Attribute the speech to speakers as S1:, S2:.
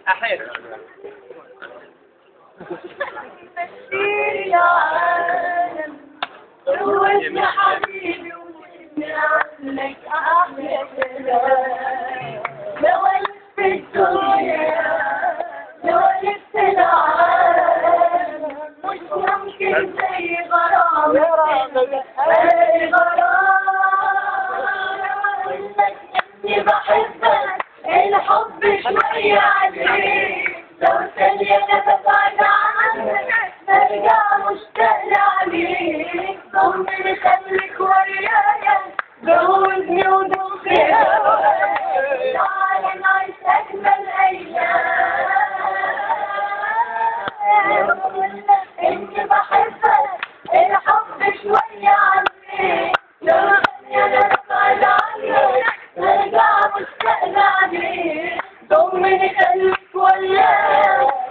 S1: أحيانا
S2: بشير يا عالم روحني حبيبي وشدني عنك أحلى كلام لو ألف الدنيا لو ألف العالم مش ممكن زي غرامك أي غرام أقولك إني بحبك الحب شوية عليك لو ثانية تبعد عنك برجع مشتاق لعليك ضمني خليك ويايا جوزني ودوم في هواك تعالى نعيش أجمل أيام إني بحبك الحب شوية عليك لو ثانية تبعد عنك برجع مشتاق لعليك ضمني خليك ويايا